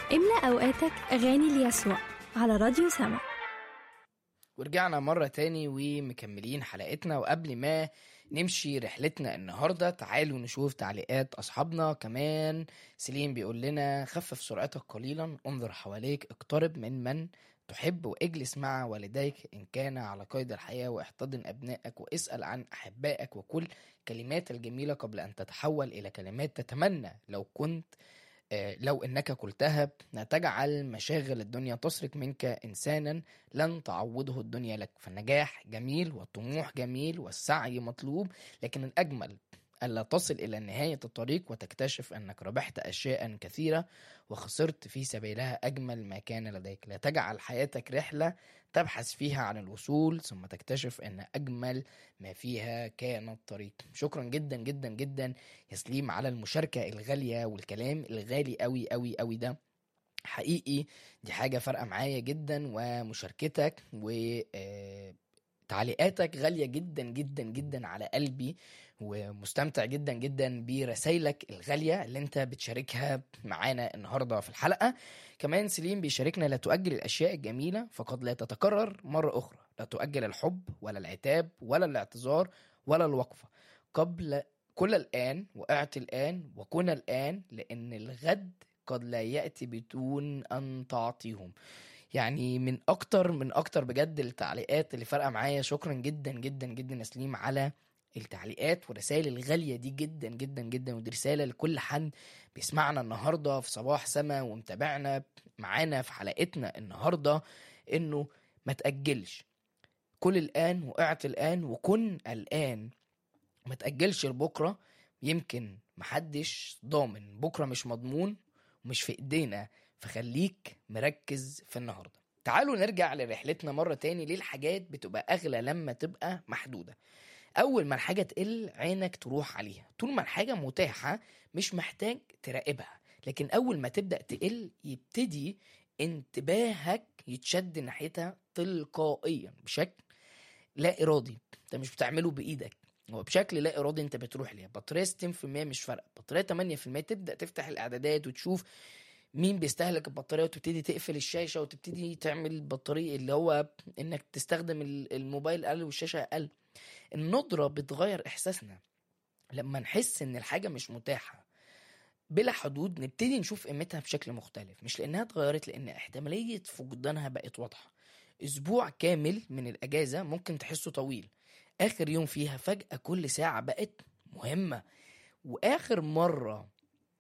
املأ أوقاتك أغاني ليسوع على راديو سما ورجعنا مرة تاني ومكملين حلقتنا وقبل ما نمشي رحلتنا النهاردة تعالوا نشوف تعليقات أصحابنا كمان سليم بيقول لنا خفف سرعتك قليلا انظر حواليك اقترب من من تحب واجلس مع والديك إن كان على قيد الحياة واحتضن أبنائك واسأل عن أحبائك وكل كلمات الجميلة قبل أن تتحول إلى كلمات تتمنى لو كنت آه، لو انك قلتها تجعل مشاغل الدنيا تسرق منك انسانا لن تعوضه الدنيا لك فالنجاح جميل والطموح جميل والسعي مطلوب لكن الاجمل الا تصل الى نهايه الطريق وتكتشف انك ربحت اشياء كثيره وخسرت في سبيلها اجمل ما كان لديك لا تجعل حياتك رحله تبحث فيها عن الوصول ثم تكتشف ان اجمل ما فيها كان الطريق شكرا جدا جدا جدا يا سليم على المشاركه الغاليه والكلام الغالي قوي قوي قوي ده حقيقي دي حاجه فارقه معايا جدا ومشاركتك و آه، تعليقاتك غالية جدا جدا جدا على قلبي ومستمتع جدا جدا برسايلك الغالية اللي انت بتشاركها معانا النهاردة في الحلقة كمان سليم بيشاركنا لا تؤجل الأشياء الجميلة فقد لا تتكرر مرة أخرى لا تؤجل الحب ولا العتاب ولا الاعتذار ولا الوقفة قبل كل الآن وقعت الآن وكن الآن لأن الغد قد لا يأتي بدون أن تعطيهم يعني من اكتر من اكتر بجد التعليقات اللي فارقه معايا شكرا جدا جدا جدا يا سليم على التعليقات والرسائل الغاليه دي جدا جدا جدا ودي رساله لكل حد بيسمعنا النهارده في صباح سما ومتابعنا معانا في حلقتنا النهارده انه ما تاجلش كل الان وقعت الان وكن الان ما تاجلش لبكره يمكن محدش ضامن بكره مش مضمون ومش في ايدينا فخليك مركز في النهارده تعالوا نرجع لرحلتنا مرة تاني ليه الحاجات بتبقى أغلى لما تبقى محدودة أول ما الحاجة تقل عينك تروح عليها طول ما الحاجة متاحة مش محتاج تراقبها لكن أول ما تبدأ تقل يبتدي انتباهك يتشد ناحيتها تلقائيا بشكل لا إرادي أنت مش بتعمله بإيدك هو بشكل لا إرادي أنت بتروح ليها بطارية 60% مش فارقة بطارية 8% تبدأ تفتح الإعدادات وتشوف مين بيستهلك البطاريه وتبتدي تقفل الشاشه وتبتدي تعمل بطاريه اللي هو انك تستخدم ال- الموبايل اقل والشاشه اقل الندره بتغير احساسنا لما نحس ان الحاجه مش متاحه بلا حدود نبتدي نشوف قيمتها بشكل مختلف مش لانها اتغيرت لان احتماليه فقدانها بقت واضحه اسبوع كامل من الاجازه ممكن تحسه طويل اخر يوم فيها فجاه كل ساعه بقت مهمه واخر مره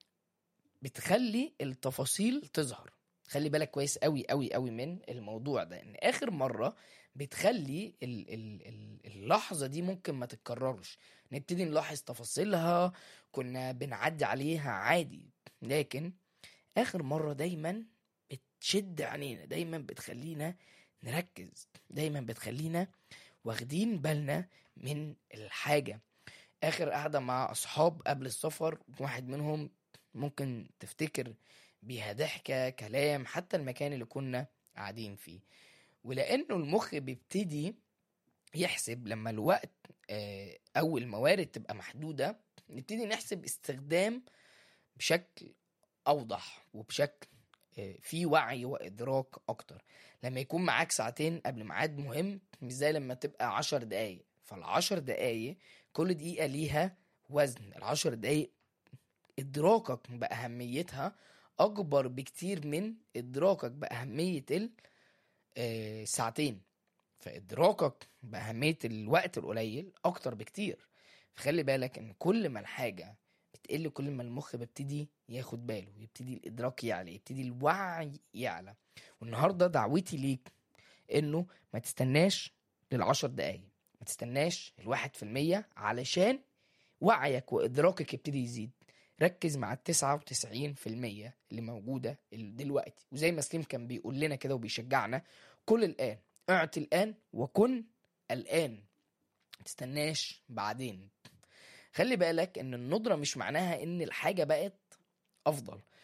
بتخلي التفاصيل تظهر خلي بالك كويس قوي قوي قوي من الموضوع ده ان اخر مره بتخلي ال ال ال اللحظه دي ممكن ما تتكررش نبتدي نلاحظ تفاصيلها كنا بنعدي عليها عادي لكن اخر مره دايما بتشد عينينا دايما بتخلينا نركز دايما بتخلينا واخدين بالنا من الحاجه اخر قعده مع اصحاب قبل السفر واحد منهم ممكن تفتكر بيها ضحكة كلام حتى المكان اللي كنا قاعدين فيه ولأنه المخ بيبتدي يحسب لما الوقت آه، أو الموارد تبقى محدودة نبتدي نحسب استخدام بشكل أوضح وبشكل آه، في وعي وإدراك أكتر لما يكون معاك ساعتين قبل ميعاد مهم مش زي لما تبقى عشر دقايق فالعشر دقايق كل دقيقة ليها وزن العشر دقايق ادراكك باهميتها اكبر بكتير من ادراكك باهميه ال- آه، الساعتين فادراكك باهميه الوقت القليل اكتر بكتير فخلي بالك ان كل ما الحاجه بتقل كل ما المخ بيبتدي ياخد باله يبتدي الادراك يعلى يبتدي الوعي يعلى والنهارده دعوتي ليك انه ما تستناش للعشر دقايق ما تستناش الواحد في المية علشان وعيك وإدراكك يبتدي يزيد ركز مع التسعة وتسعين في المية اللي موجودة ال- دلوقتي وزي ما سليم كان بيقول لنا كده وبيشجعنا كل الآن اعط الآن وكن الآن تستناش بعدين خلي بالك ان الندرة مش معناها ان الحاجة بقت افضل